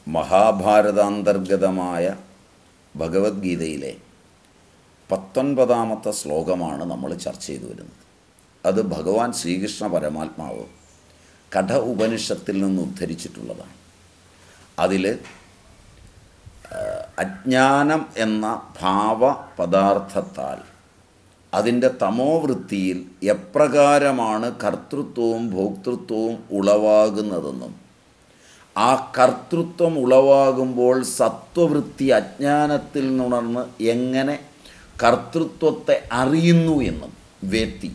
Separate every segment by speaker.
Speaker 1: മഹാഭാരതാന്തർഗതമായ ഭഗവത്ഗീതയിലെ പത്തൊൻപതാമത്തെ ശ്ലോകമാണ് നമ്മൾ ചർച്ച ചെയ്തു വരുന്നത് അത് ഭഗവാൻ ശ്രീകൃഷ്ണ പരമാത്മാവ് കഠ ഉപനിഷത്തിൽ നിന്ന് ഉദ്ധരിച്ചിട്ടുള്ളതാണ് അതിൽ അജ്ഞാനം എന്ന ഭാവ പദാർത്ഥത്താൽ അതിൻ്റെ തമോവൃത്തിയിൽ എപ്രകാരമാണ് കർത്തൃത്വവും ഭോക്തൃത്വവും ഉളവാകുന്നതെന്നും ആ കർത്തൃത്വം ഉളവാകുമ്പോൾ സത്വവൃത്തി അജ്ഞാനത്തിൽ നിന്നുണർന്ന് എങ്ങനെ കർത്തൃത്വത്തെ അറിയുന്നു എന്നും വ്യക്തി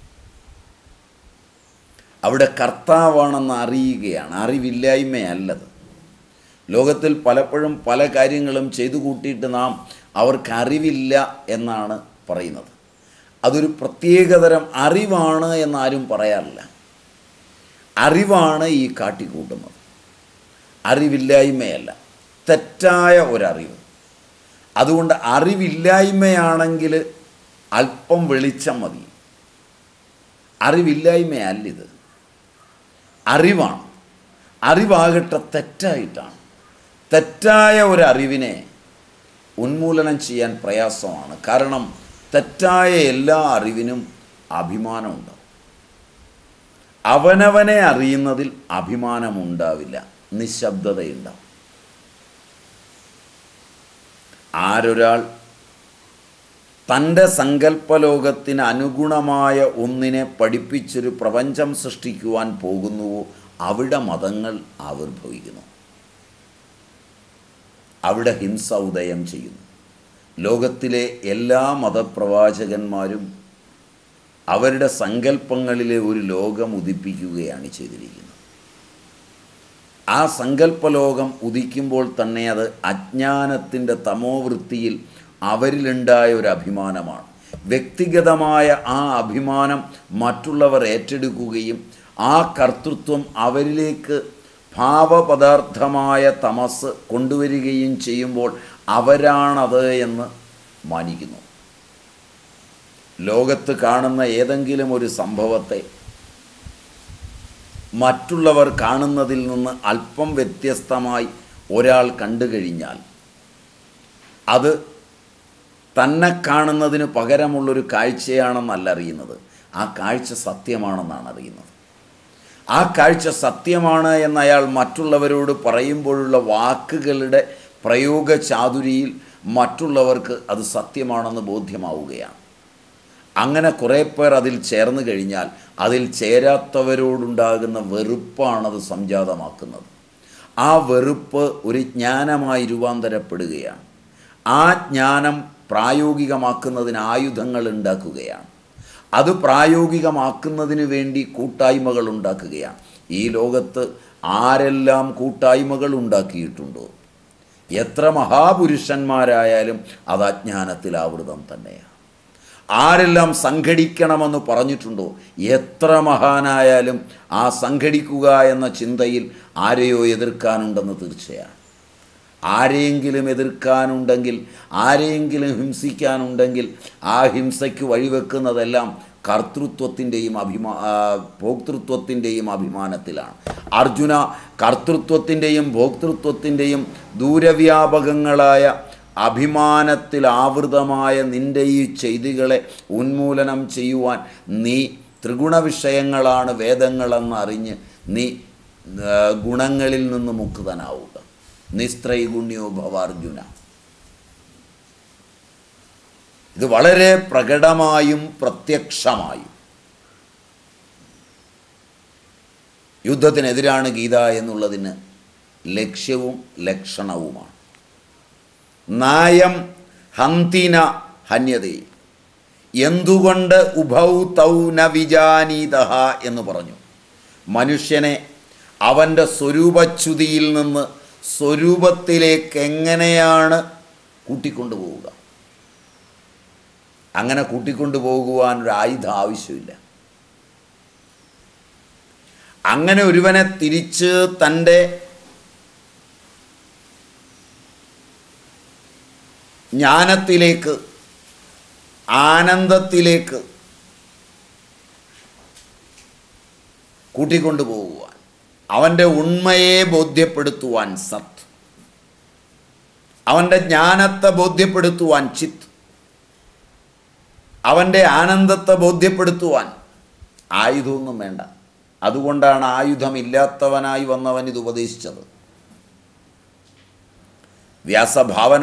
Speaker 1: അവിടെ കർത്താവാണെന്ന് അറിയുകയാണ് അറിവില്ലായ്മയല്ലത് ലോകത്തിൽ പലപ്പോഴും പല കാര്യങ്ങളും ചെയ്തു കൂട്ടിയിട്ട് നാം അവർക്ക് അറിവില്ല എന്നാണ് പറയുന്നത് അതൊരു പ്രത്യേകതരം അറിവാണ് എന്നാരും പറയാറില്ല അറിവാണ് ഈ കാട്ടിക്കൂട്ടുന്നത് അറിവില്ലായ്മയല്ല തെറ്റായ ഒരറിവ് അതുകൊണ്ട് അറിവില്ലായ്മയാണെങ്കിൽ അല്പം വെളിച്ചം മതി അറിവില്ലായ്മയല്ലിത് അറിവാണ് അറിവാകട്ടെ തെറ്റായിട്ടാണ് തെറ്റായ ഒരറിവിനെ ഉന്മൂലനം ചെയ്യാൻ പ്രയാസമാണ് കാരണം തെറ്റായ എല്ലാ അറിവിനും അഭിമാനമുണ്ട് അവനവനെ അറിയുന്നതിൽ അഭിമാനമുണ്ടാവില്ല നിശബ്ദതയുണ്ടാവും ആരൊരാൾ തൻ്റെ സങ്കല്പലോകത്തിന് അനുഗുണമായ ഒന്നിനെ പഠിപ്പിച്ചൊരു പ്രപഞ്ചം സൃഷ്ടിക്കുവാൻ പോകുന്നുവോ അവിടെ മതങ്ങൾ ആവിർഭവിക്കുന്നു അവിടെ ഹിംസ ഉദയം ചെയ്യുന്നു ലോകത്തിലെ എല്ലാ മതപ്രവാചകന്മാരും അവരുടെ സങ്കല്പങ്ങളിലെ ഒരു ലോകം ഉദിപ്പിക്കുകയാണ് ചെയ്തിരിക്കുന്നത് ആ സങ്കല്പലോകം ഉദിക്കുമ്പോൾ തന്നെ അത് അജ്ഞാനത്തിൻ്റെ തമോവൃത്തിയിൽ അവരിലുണ്ടായ ഒരു അഭിമാനമാണ് വ്യക്തിഗതമായ ആ അഭിമാനം മറ്റുള്ളവർ ഏറ്റെടുക്കുകയും ആ കർത്തൃത്വം അവരിലേക്ക് ഭാവപദാർത്ഥമായ തമസ് കൊണ്ടുവരികയും ചെയ്യുമ്പോൾ അവരാണത് എന്ന് മാനിക്കുന്നു ലോകത്ത് കാണുന്ന ഏതെങ്കിലും ഒരു സംഭവത്തെ മറ്റുള്ളവർ കാണുന്നതിൽ നിന്ന് അല്പം വ്യത്യസ്തമായി ഒരാൾ കണ്ടു കഴിഞ്ഞാൽ അത് തന്നെ കാണുന്നതിന് പകരമുള്ളൊരു കാഴ്ചയാണെന്നല്ല അറിയുന്നത് ആ കാഴ്ച സത്യമാണെന്നാണ് അറിയുന്നത് ആ കാഴ്ച സത്യമാണ് എന്ന് അയാൾ മറ്റുള്ളവരോട് പറയുമ്പോഴുള്ള വാക്കുകളുടെ പ്രയോഗ ചാതുരിയിൽ മറ്റുള്ളവർക്ക് അത് സത്യമാണെന്ന് ബോധ്യമാവുകയാണ് അങ്ങനെ കുറേ പേർ അതിൽ ചേർന്ന് കഴിഞ്ഞാൽ അതിൽ ചേരാത്തവരോടുണ്ടാകുന്ന വെറുപ്പാണത് സംജാതമാക്കുന്നത് ആ വെറുപ്പ് ഒരു ജ്ഞാനമായി രൂപാന്തരപ്പെടുകയാണ് ആ ജ്ഞാനം പ്രായോഗികമാക്കുന്നതിന് ആയുധങ്ങൾ ഉണ്ടാക്കുകയാണ് അത് പ്രായോഗികമാക്കുന്നതിന് വേണ്ടി കൂട്ടായ്മകൾ ഉണ്ടാക്കുകയാണ് ഈ ലോകത്ത് ആരെല്ലാം കൂട്ടായ്മകൾ ഉണ്ടാക്കിയിട്ടുണ്ടോ എത്ര മഹാപുരുഷന്മാരായാലും അത് അജ്ഞാനത്തിൽ ആവൃതം തന്നെയാണ് ആരെല്ലാം സംഘടിക്കണമെന്ന് പറഞ്ഞിട്ടുണ്ടോ എത്ര മഹാനായാലും ആ സംഘടിക്കുക എന്ന ചിന്തയിൽ ആരെയോ എതിർക്കാനുണ്ടെന്ന് തീർച്ചയാണ് ആരെയെങ്കിലും എതിർക്കാനുണ്ടെങ്കിൽ ആരെയെങ്കിലും ഹിംസിക്കാനുണ്ടെങ്കിൽ ആ ഹിംസയ്ക്ക് വഴിവെക്കുന്നതെല്ലാം കർത്തൃത്വത്തിൻ്റെയും അഭിമാ ആ, ഭോക്തൃത്വത്തിൻ്റെയും അഭിമാനത്തിലാണ് അർജുന കർത്തൃത്വത്തിൻ്റെയും ഭോക്തൃത്വത്തിൻ്റെയും ദൂരവ്യാപകങ്ങളായ അഭിമാനത്തിൽ ആവൃതമായ നിൻ്റെ ഈ ചെയ്തികളെ ഉന്മൂലനം ചെയ്യുവാൻ നീ ത്രിഗുണ വിഷയങ്ങളാണ് വേദങ്ങളെന്ന് അറിഞ്ഞ് നീ ആ, ഗുണങ്ങളിൽ നിന്ന് മുക്തനാവുക നിസ്ത്രൈഗുണ്യോ ഭവാർജുന ഇത് വളരെ പ്രകടമായും പ്രത്യക്ഷമായും യുദ്ധത്തിനെതിരാണ് ഗീത എന്നുള്ളതിന് ലക്ഷ്യവും ലക്ഷണവുമാണ് നായം ഹന്തിന ഹന്യതേ എന്തുകൊണ്ട് ഉഭൗ തൗ ന വിജാനീത എന്ന് പറഞ്ഞു മനുഷ്യനെ അവൻ്റെ സ്വരൂപച്യുതിയിൽ നിന്ന് സ്വരൂപത്തിലേക്ക് എങ്ങനെയാണ് കൂട്ടിക്കൊണ്ടുപോവുക അങ്ങനെ കൂട്ടിക്കൊണ്ടുപോകുവാൻ ഒരു ആയുധം ആവശ്യമില്ല അങ്ങനെ ഒരുവനെ തിരിച്ച് തൻ്റെ ജ്ഞാനത്തിലേക്ക് ആനന്ദത്തിലേക്ക് കൂട്ടിക്കൊണ്ടുപോകുവാൻ അവൻ്റെ ഉണ്മയെ ബോധ്യപ്പെടുത്തുവാൻ സത്ത് അവൻ്റെ ജ്ഞാനത്തെ ബോധ്യപ്പെടുത്തുവാൻ ചിത്ത് അവൻ്റെ ആനന്ദത്തെ ബോധ്യപ്പെടുത്തുവാൻ ആയുധമൊന്നും വേണ്ട അതുകൊണ്ടാണ് ആയുധമില്ലാത്തവനായി വന്നവൻ ഇത് ഉപദേശിച്ചത് വ്യാസഭാവന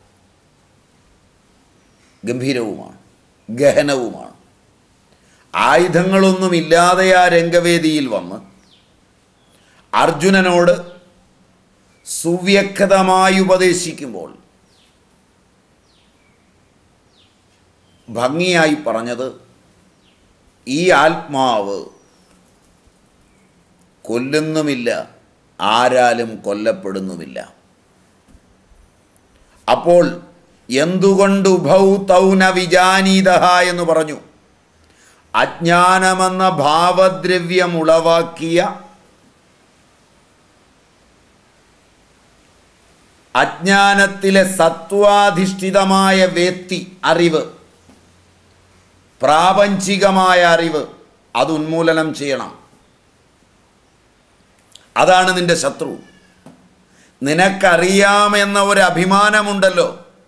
Speaker 1: ഗംഭീരവുമാണ് ഗഹനവുമാണ് ആയുധങ്ങളൊന്നുമില്ലാതെ ആ രംഗവേദിയിൽ വന്ന് അർജുനനോട് സുവ്യക്തമായി ഉപദേശിക്കുമ്പോൾ ഭംഗിയായി പറഞ്ഞത് ഈ ആത്മാവ് കൊല്ലുന്നുമില്ല ആരാലും കൊല്ലപ്പെടുന്നുമില്ല അപ്പോൾ എന്തുകൊണ്ട് ഉഭൗ തൗന വിജാനീത എന്ന് പറഞ്ഞു അജ്ഞാനമെന്ന ഭാവദ്രവ്യം ഉളവാക്കിയ അജ്ഞാനത്തിലെ സത്വാധിഷ്ഠിതമായ വേത്തി അറിവ് പ്രാപഞ്ചികമായ അറിവ് അത് ഉന്മൂലനം ചെയ്യണം അതാണ് നിന്റെ ശത്രു നിനക്കറിയാമെന്ന ഒരു അഭിമാനമുണ്ടല്ലോ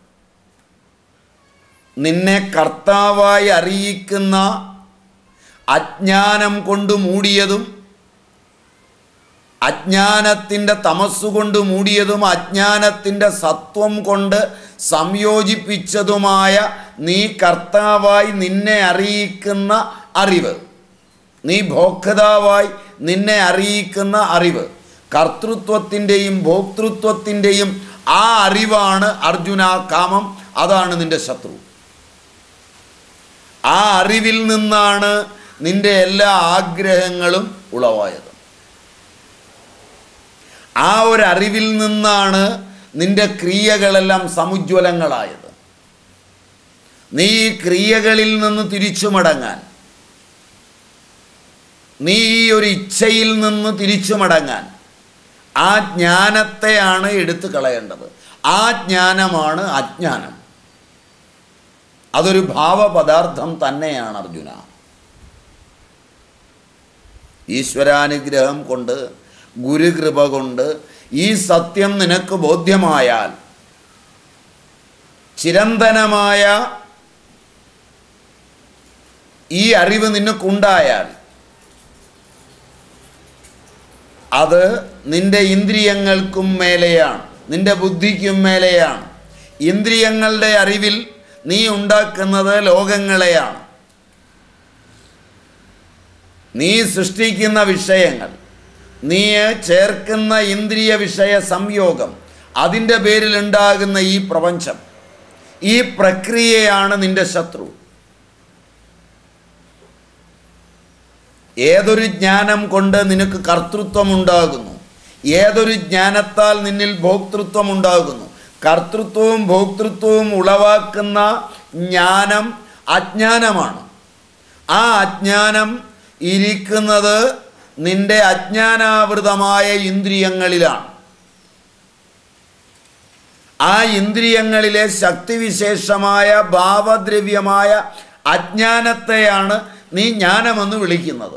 Speaker 1: നിന്നെ കർത്താവായി അറിയിക്കുന്ന അജ്ഞാനം കൊണ്ട് മൂടിയതും അജ്ഞാനത്തിൻ്റെ തമസ്സുകൊണ്ട് മൂടിയതും അജ്ഞാനത്തിൻ്റെ സത്വം കൊണ്ട് സംയോജിപ്പിച്ചതുമായ നീ കർത്താവായി നിന്നെ അറിയിക്കുന്ന അറിവ് നീ ഭോക്താവായി നിന്നെ അറിയിക്കുന്ന അറിവ് കർത്തൃത്വത്തിൻ്റെയും ഭോക്തൃത്വത്തിൻ്റെയും ആ അറിവാണ് അർജുന കാമം അതാണ് നിന്റെ ശത്രു ആ അറിവിൽ നിന്നാണ് നിന്റെ എല്ലാ ആഗ്രഹങ്ങളും ഉളവായത് ആ ഒരു അറിവിൽ നിന്നാണ് നിന്റെ ക്രിയകളെല്ലാം സമുജ്വലങ്ങളായത് നീ ഈ ക്രിയകളിൽ നിന്ന് തിരിച്ചു മടങ്ങാൻ നീ ഈ ഒരു ഇച്ഛയിൽ നിന്ന് തിരിച്ചു മടങ്ങാൻ ആ ജ്ഞാനത്തെയാണ് എടുത്തു കളയേണ്ടത് ആ ജ്ഞാനമാണ് അജ്ഞാനം അതൊരു ഭാവപദാർത്ഥം തന്നെയാണ് അർജുന ഈശ്വരാനുഗ്രഹം കൊണ്ട് ഗുരുകൃപ കൊണ്ട് ഈ സത്യം നിനക്ക് ബോധ്യമായാൽ ചിരന്തനമായ ഈ അറിവ് നിനക്കുണ്ടായാൽ അത് നിന്റെ ഇന്ദ്രിയങ്ങൾക്കും മേലെയാണ് നിന്റെ ബുദ്ധിക്കും മേലെയാണ് ഇന്ദ്രിയങ്ങളുടെ അറിവിൽ നീ ഉണ്ടാക്കുന്നത് ലോകങ്ങളെയാണ് നീ സൃഷ്ടിക്കുന്ന വിഷയങ്ങൾ നീ ചേർക്കുന്ന ഇന്ദ്രിയ വിഷയ സംയോഗം അതിൻ്റെ പേരിൽ ഉണ്ടാകുന്ന ഈ പ്രപഞ്ചം ഈ പ്രക്രിയയാണ് നിന്റെ ശത്രു ഏതൊരു ജ്ഞാനം കൊണ്ട് നിനക്ക് കർത്തൃത്വം ഉണ്ടാകുന്നു ഏതൊരു ജ്ഞാനത്താൽ നിന്നിൽ ഭോക്തൃത്വം ഉണ്ടാകുന്നു കർത്തൃത്വവും ഭോക്തൃത്വവും ഉളവാക്കുന്ന ജ്ഞാനം അജ്ഞാനമാണ് ആ അജ്ഞാനം ഇരിക്കുന്നത് നിന്റെ അജ്ഞാനാവൃതമായ ഇന്ദ്രിയങ്ങളിലാണ് ആ ഇന്ദ്രിയങ്ങളിലെ ശക്തിവിശേഷമായ ഭാവദ്രവ്യമായ അജ്ഞാനത്തെയാണ് നീ ജ്ഞാനമെന്ന് വിളിക്കുന്നത്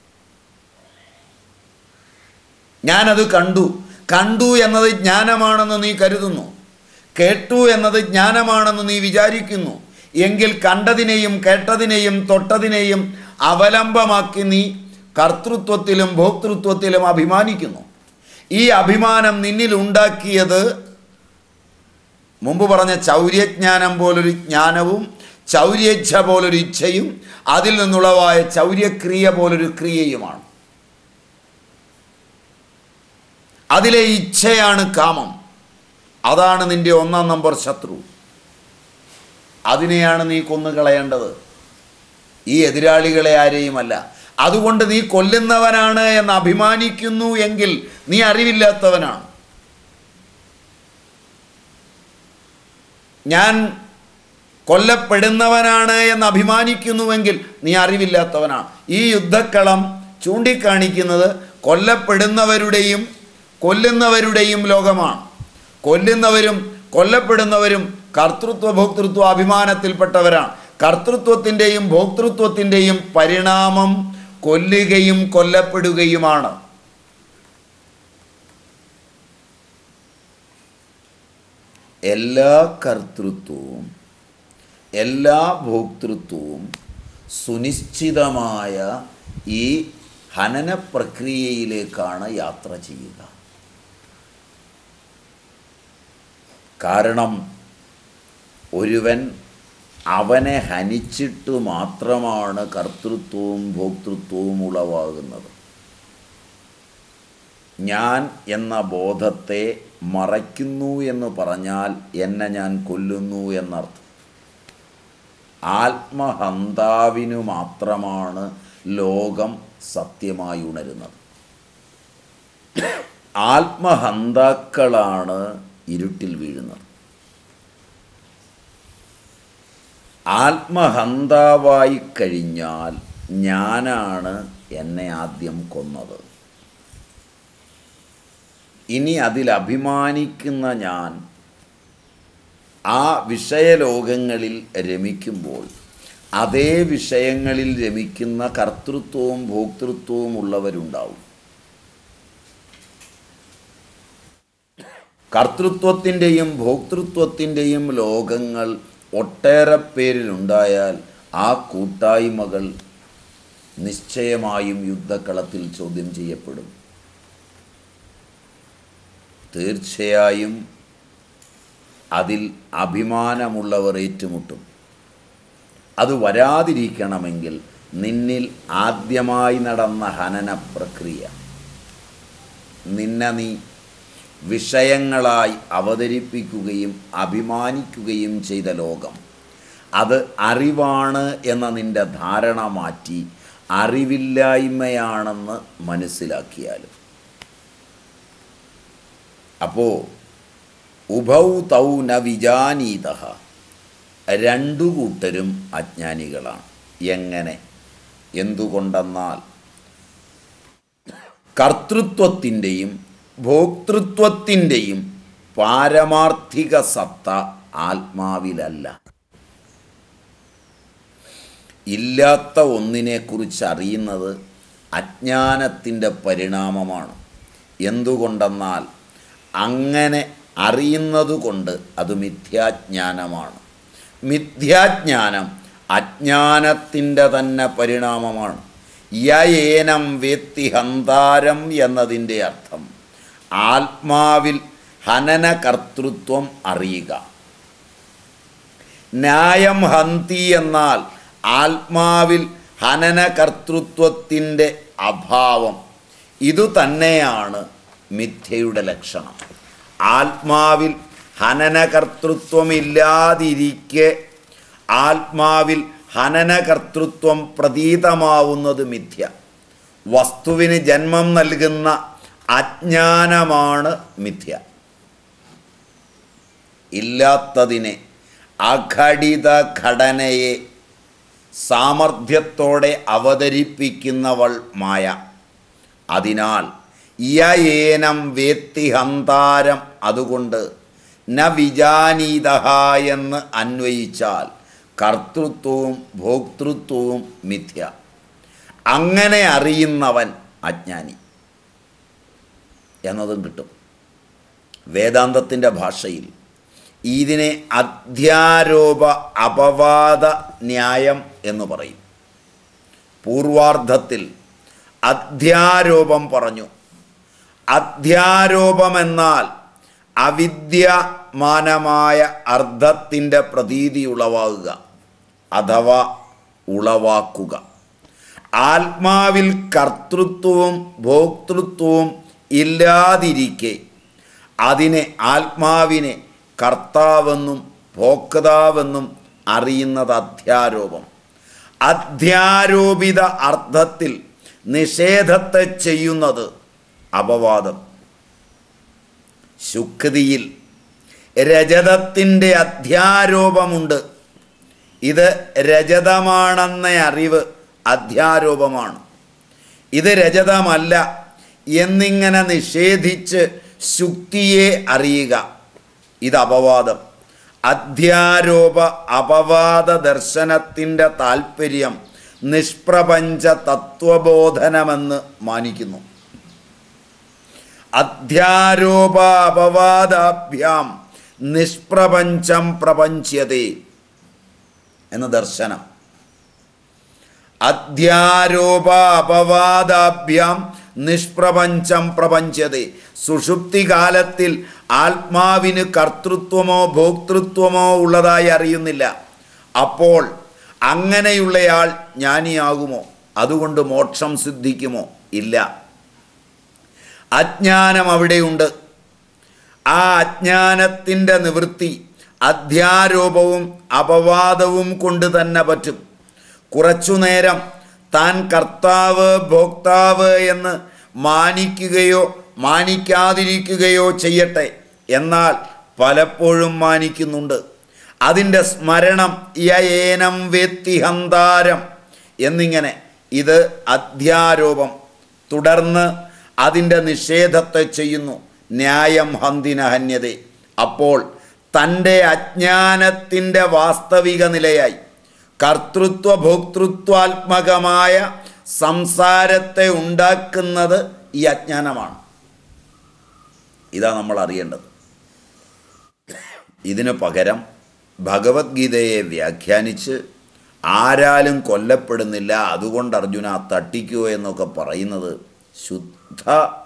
Speaker 1: ഞാനത് കണ്ടു കണ്ടു എന്നത് ജ്ഞാനമാണെന്ന് നീ കരുതുന്നു കേട്ടു എന്നത് ജ്ഞാനമാണെന്ന് നീ വിചാരിക്കുന്നു എങ്കിൽ കണ്ടതിനെയും കേട്ടതിനെയും തൊട്ടതിനെയും അവലംബമാക്കി നീ കർത്തൃത്വത്തിലും ഭോക്തൃത്വത്തിലും അഭിമാനിക്കുന്നു ഈ അഭിമാനം നിന്നിൽ ഉണ്ടാക്കിയത് മുമ്പ് പറഞ്ഞ ചൗര്യജ്ഞാനം പോലൊരു ജ്ഞാനവും ചൗര്യച്ഛ പോലൊരു ഇച്ഛയും അതിൽ നിന്നുളവായ ചൗര്യക്രിയ പോലൊരു ക്രിയയുമാണ് അതിലെ ഇച്ഛയാണ് കാമം അതാണ് നിന്റെ ഒന്നാം നമ്പർ ശത്രു അതിനെയാണ് നീ കൊന്നുകളയേണ്ടത് ഈ എതിരാളികളെ ആരെയുമല്ല അതുകൊണ്ട് നീ കൊല്ലുന്നവനാണ് എന്ന് അഭിമാനിക്കുന്നു എങ്കിൽ നീ അറിവില്ലാത്തവനാണ് ഞാൻ കൊല്ലപ്പെടുന്നവനാണ് എന്ന് അഭിമാനിക്കുന്നുവെങ്കിൽ നീ അറിവില്ലാത്തവനാണ് ഈ യുദ്ധക്കളം ചൂണ്ടിക്കാണിക്കുന്നത് കൊല്ലപ്പെടുന്നവരുടെയും കൊല്ലുന്നവരുടെയും ലോകമാണ് കൊല്ലുന്നവരും കൊല്ലപ്പെടുന്നവരും കർത്തൃത്വ ഭോക്തൃത്വ അഭിമാനത്തിൽപ്പെട്ടവരാണ് കർത്തൃത്വത്തിൻ്റെയും ഭോക്തൃത്വത്തിൻ്റെയും പരിണാമം കൊല്ലുകയും കൊല്ലപ്പെടുകയുമാണ് എല്ലാ കർത്തൃത്വവും എല്ലാ ഭോക്തൃത്വവും സുനിശ്ചിതമായ ഈ ഹനന പ്രക്രിയയിലേക്കാണ് യാത്ര ചെയ്യുക കാരണം ഒരുവൻ അവനെ ഹനിച്ചിട്ട് മാത്രമാണ് കർത്തൃത്വവും ഭോക്തൃത്വവും ഉളവാകുന്നത് ഞാൻ എന്ന ബോധത്തെ മറയ്ക്കുന്നു എന്ന് പറഞ്ഞാൽ എന്നെ ഞാൻ കൊല്ലുന്നു എന്നർത്ഥം ആത്മഹന്താവിനു മാത്രമാണ് ലോകം സത്യമായി ഉണരുന്നത് ആത്മഹന്താക്കളാണ് ഇരുട്ടിൽ വീഴുന്നത് ആത്മഹന്താവായി കഴിഞ്ഞാൽ ഞാനാണ് എന്നെ ആദ്യം കൊന്നത് ഇനി അതിൽ അഭിമാനിക്കുന്ന ഞാൻ ആ വിഷയലോകങ്ങളിൽ രമിക്കുമ്പോൾ അതേ വിഷയങ്ങളിൽ രമിക്കുന്ന കർത്തൃത്വവും ഭോക്തൃത്വവും ഉള്ളവരുണ്ടാവും കർത്തൃത്വത്തിൻ്റെയും ഭോക്തൃത്വത്തിൻ്റെയും ലോകങ്ങൾ ഒട്ടേറെ പേരിലുണ്ടായാൽ ആ കൂട്ടായ്മകൾ നിശ്ചയമായും യുദ്ധക്കളത്തിൽ ചോദ്യം ചെയ്യപ്പെടും തീർച്ചയായും അതിൽ അഭിമാനമുള്ളവർ ഏറ്റുമുട്ടും അത് വരാതിരിക്കണമെങ്കിൽ നിന്നിൽ ആദ്യമായി നടന്ന ഹനന പ്രക്രിയ നിന്നെ നീ വിഷയങ്ങളായി അവതരിപ്പിക്കുകയും അഭിമാനിക്കുകയും ചെയ്ത ലോകം അത് അറിവാണ് എന്ന നിന്റെ ധാരണ മാറ്റി അറിവില്ലായ്മയാണെന്ന് മനസ്സിലാക്കിയാലും അപ്പോൾ ഉഭൗ തൗ ന വിജാനീത രണ്ടു കൂട്ടരും അജ്ഞാനികളാണ് എങ്ങനെ എന്തുകൊണ്ടെന്നാൽ കർത്തൃത്വത്തിൻ്റെയും ഭോക്തൃത്വത്തിൻ്റെയും പാരമാർത്ഥിക സത്ത ആത്മാവിലല്ല ഇല്ലാത്ത ഒന്നിനെക്കുറിച്ച് അറിയുന്നത് അജ്ഞാനത്തിൻ്റെ പരിണാമമാണ് എന്തുകൊണ്ടെന്നാൽ അങ്ങനെ അറിയുന്നത് കൊണ്ട് അത് മിഥ്യാജ്ഞാനമാണ് മിഥ്യാജ്ഞാനം അജ്ഞാനത്തിൻ്റെ തന്നെ പരിണാമമാണ് യേനം വേത്തി ഹന്താരം എന്നതിൻ്റെ അർത്ഥം ആത്മാവിൽ ഹനന കർത്തൃത്വം അറിയുക ന്യായം ഹന്തി എന്നാൽ ആത്മാവിൽ ഹനന കർത്തൃത്വത്തിൻ്റെ അഭാവം ഇതുതന്നെയാണ് മിഥ്യയുടെ ലക്ഷണം ആത്മാവിൽ ഹനനകർത്തൃത്വമില്ലാതിരിക്കെ ആത്മാവിൽ ഹനനകർത്തൃത്വം പ്രതീതമാവുന്നത് മിഥ്യ വസ്തുവിന് ജന്മം നൽകുന്ന അജ്ഞാനമാണ് മിഥ്യ ഇല്ലാത്തതിനെ അഘടിത ഘടനയെ സാമർഥ്യത്തോടെ അവതരിപ്പിക്കുന്നവൾ മായ അതിനാൽ യേനം വേത്തി ഹന്താരം അതുകൊണ്ട് ന വിജാനീത എന്ന് അന്വയിച്ചാൽ കർത്തൃത്വവും ഭോക്തൃത്വവും മിഥ്യ അങ്ങനെ അറിയുന്നവൻ അജ്ഞാനി എന്നതും കിട്ടും വേദാന്തത്തിൻ്റെ ഭാഷയിൽ ഇതിനെ അധ്യാരോപ അപവാദ ന്യായം എന്ന് പറയും പൂർവാർദ്ധത്തിൽ അധ്യാരോപം പറഞ്ഞു അധ്യാരോപമെന്നാൽ അവിദ്യമാനമായ അർത്ഥത്തിൻ്റെ പ്രതീതി ഉളവാകുക അഥവാ ഉളവാക്കുക ആത്മാവിൽ കർത്തൃത്വവും ഭോക്തൃത്വവും ഇല്ലാതിരിക്കെ അതിനെ ആത്മാവിനെ കർത്താവെന്നും ഭോക്താവെന്നും അറിയുന്നത് അധ്യാരോപം അധ്യാരോപിത അർത്ഥത്തിൽ നിഷേധത്തെ ചെയ്യുന്നത് അപവാദം ശുക്തിയിൽ രജതത്തിൻ്റെ അധ്യാരോപമുണ്ട് ഇത് രജതമാണെന്ന അറിവ് അധ്യാരോപമാണ് ഇത് രജതമല്ല എന്നിങ്ങനെ നിഷേധിച്ച് ശുക്തിയെ അറിയുക ഇത് അപവാദം അധ്യാരോപ അപവാദ ദർശനത്തിൻ്റെ താൽപ്പര്യം നിഷ്പ്രപഞ്ച തത്വബോധനമെന്ന് മാനിക്കുന്നു അധ്യാരോപ അപവാദാഭ്യാം നിഷ്പ്രപഞ്ചം പ്രപഞ്ചതേ എന്ന ദർശനം അധ്യാരോപാപവാദാഭ്യാം നിഷ്പ്രപഞ്ചം പ്രപഞ്ചതേ സുഷുപ്തി കാലത്തിൽ ആത്മാവിന് കർത്തൃത്വമോ ഭോക്തൃത്വമോ ഉള്ളതായി അറിയുന്നില്ല അപ്പോൾ അങ്ങനെയുള്ളയാൾ ജ്ഞാനിയാകുമോ അതുകൊണ്ട് മോക്ഷം സിദ്ധിക്കുമോ ഇല്ല അജ്ഞാനം അവിടെയുണ്ട് ആ അജ്ഞാനത്തിൻ്റെ നിവൃത്തി അധ്യാരോപവും അപവാദവും കൊണ്ട് തന്നെ പറ്റും കുറച്ചുനേരം താൻ കർത്താവ് ഭോക്താവ് എന്ന് മാനിക്കുകയോ മാനിക്കാതിരിക്കുകയോ ചെയ്യട്ടെ എന്നാൽ പലപ്പോഴും മാനിക്കുന്നുണ്ട് അതിൻ്റെ സ്മരണം യയേനം വേത്തിഹന്താരം എന്നിങ്ങനെ ഇത് അധ്യാരോപം തുടർന്ന് അതിൻ്റെ നിഷേധത്തെ ചെയ്യുന്നു ന്യായം ഹന്തിന ഹന്യത അപ്പോൾ തൻ്റെ അജ്ഞാനത്തിൻ്റെ വാസ്തവിക നിലയായി കർത്തൃത്വ ഭോക്തൃത്വാത്മകമായ സംസാരത്തെ ഉണ്ടാക്കുന്നത് ഈ അജ്ഞാനമാണ് ഇതാ നമ്മൾ അറിയേണ്ടത് ഇതിനു പകരം ഭഗവത്ഗീതയെ വ്യാഖ്യാനിച്ച് ആരാലും കൊല്ലപ്പെടുന്നില്ല അതുകൊണ്ട് അർജുന തട്ടിക്കോ എന്നൊക്കെ പറയുന്നത് ശുദ്ധ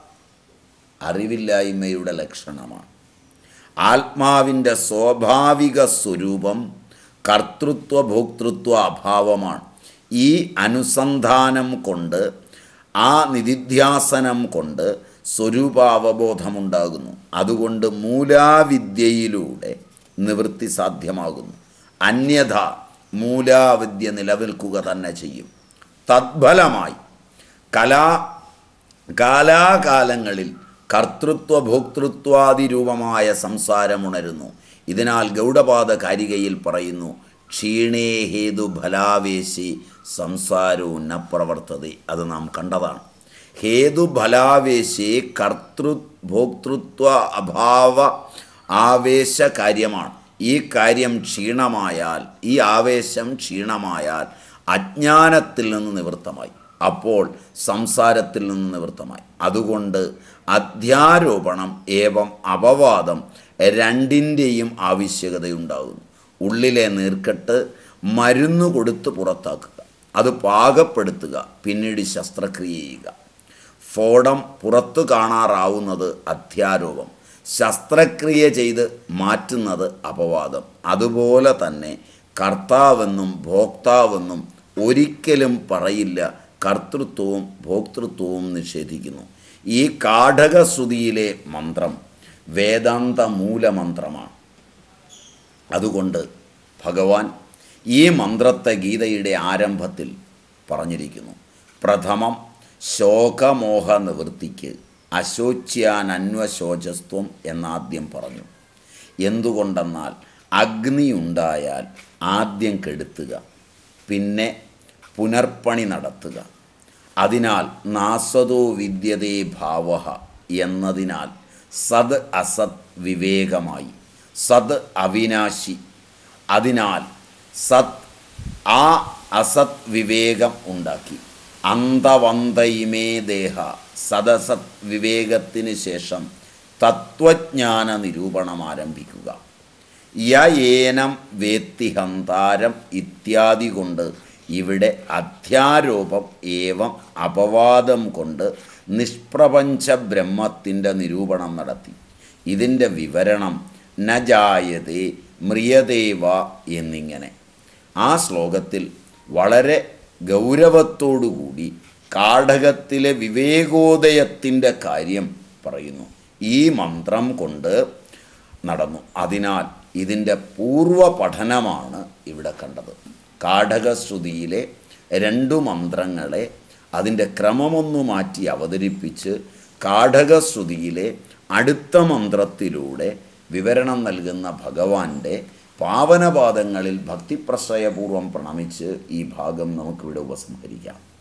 Speaker 1: അറിവില്ലായ്മയുടെ ലക്ഷണമാണ് ആത്മാവിൻ്റെ സ്വാഭാവിക സ്വരൂപം കർത്തൃത്വ ഭോക്തൃത്വ അഭാവമാണ് ഈ അനുസന്ധാനം കൊണ്ട് ആ നിധിധ്യാസനം കൊണ്ട് സ്വരൂപാവബോധമുണ്ടാകുന്നു അതുകൊണ്ട് മൂലാവിദ്യയിലൂടെ നിവൃത്തി സാധ്യമാകുന്നു അന്യഥ മൂലാവിദ്യ നിലനിൽക്കുക തന്നെ ചെയ്യും തദ്ഫലമായി കലാ കാലാകാലങ്ങളിൽ കർത്തൃത്വ ഭോക്തൃത്വാദി രൂപമായ സംസാരമുണരുന്നു ഇതിനാൽ ഗൗഡപാദ കാരികയിൽ പറയുന്നു ക്ഷീണേ ഹേതു ഫലാവേശി സംസാരോ ന പ്രവർത്തത അത് നാം കണ്ടതാണ് ഹേതു ഫലാവേശി കർത്തൃ ഭോക്തൃത്വ അഭാവ ആവേശ കാര്യമാണ് ഈ കാര്യം ക്ഷീണമായാൽ ഈ ആവേശം ക്ഷീണമായാൽ അജ്ഞാനത്തിൽ നിന്ന് നിവൃത്തമായി അപ്പോൾ സംസാരത്തിൽ നിന്ന് നിവൃത്തമായി അതുകൊണ്ട് അധ്യാരോപണം ഏവം അപവാദം രണ്ടിൻ്റെയും ആവശ്യകതയുണ്ടാകുന്നു ഉള്ളിലെ നീർക്കെട്ട് മരുന്ന് കൊടുത്ത് പുറത്താക്കുക അത് പാകപ്പെടുത്തുക പിന്നീട് ശസ്ത്രക്രിയ ചെയ്യുക ഫോടം പുറത്തു കാണാറാവുന്നത് അധ്യാരോപം ശസ്ത്രക്രിയ ചെയ്ത് മാറ്റുന്നത് അപവാദം അതുപോലെ തന്നെ കർത്താവെന്നും ഭോക്താവെന്നും ഒരിക്കലും പറയില്ല കർത്തൃത്വവും ഭോക്തൃത്വവും നിഷേധിക്കുന്നു ഈ കാഠകശ്രുതിയിലെ മന്ത്രം വേദാന്ത മൂലമന്ത്രമാണ് അതുകൊണ്ട് ഭഗവാൻ ഈ മന്ത്രത്തെ ഗീതയുടെ ആരംഭത്തിൽ പറഞ്ഞിരിക്കുന്നു പ്രഥമം ശോകമോഹ നിവൃത്തിക്ക് അശോച്യാനന്വശോചസ്ത്വം എന്നാദ്യം പറഞ്ഞു എന്തുകൊണ്ടെന്നാൽ അഗ്നി ഉണ്ടായാൽ ആദ്യം കെടുത്തുക പിന്നെ പുനർപ്പണി നടത്തുക അതിനാൽ നാസതോ വിദ്യതേ ഭാവ എന്നതിനാൽ സത് അസത് വിവേകമായി സത് അവിനാശി അതിനാൽ സത് ആ അസത് വിവേകം ഉണ്ടാക്കി അന്തവന്തയിമേ ദേഹ സദസത് വിവേകത്തിന് ശേഷം തത്വജ്ഞാന നിരൂപണം ആരംഭിക്കുക യേനം വേത്തിഹന്താരം ഇത്യാദി കൊണ്ട് ഇവിടെ അധ്യാരോപം ഏവം അപവാദം കൊണ്ട് നിഷ്പ്രപഞ്ച ബ്രഹ്മത്തിൻ്റെ നിരൂപണം നടത്തി ഇതിൻ്റെ വിവരണം നജായതേ മ്രിയദേവ എന്നിങ്ങനെ ആ ശ്ലോകത്തിൽ വളരെ ഗൗരവത്തോടുകൂടി കാഠകത്തിലെ വിവേകോദയത്തിൻ്റെ കാര്യം പറയുന്നു ഈ മന്ത്രം കൊണ്ട് നടന്നു അതിനാൽ ഇതിൻ്റെ പൂർവ പഠനമാണ് ഇവിടെ കണ്ടത് കാഠകശ്രുതിയിലെ രണ്ടു മന്ത്രങ്ങളെ അതിൻ്റെ ക്രമമൊന്നു മാറ്റി അവതരിപ്പിച്ച് കാഠകശ്രുതിയിലെ അടുത്ത മന്ത്രത്തിലൂടെ വിവരണം നൽകുന്ന ഭഗവാന്റെ പാവനപാദങ്ങളിൽ ഭക്തിപ്രശ്രയപൂർവം പ്രണമിച്ച് ഈ ഭാഗം നമുക്കിവിടെ ഉപസംഹരിക്കാം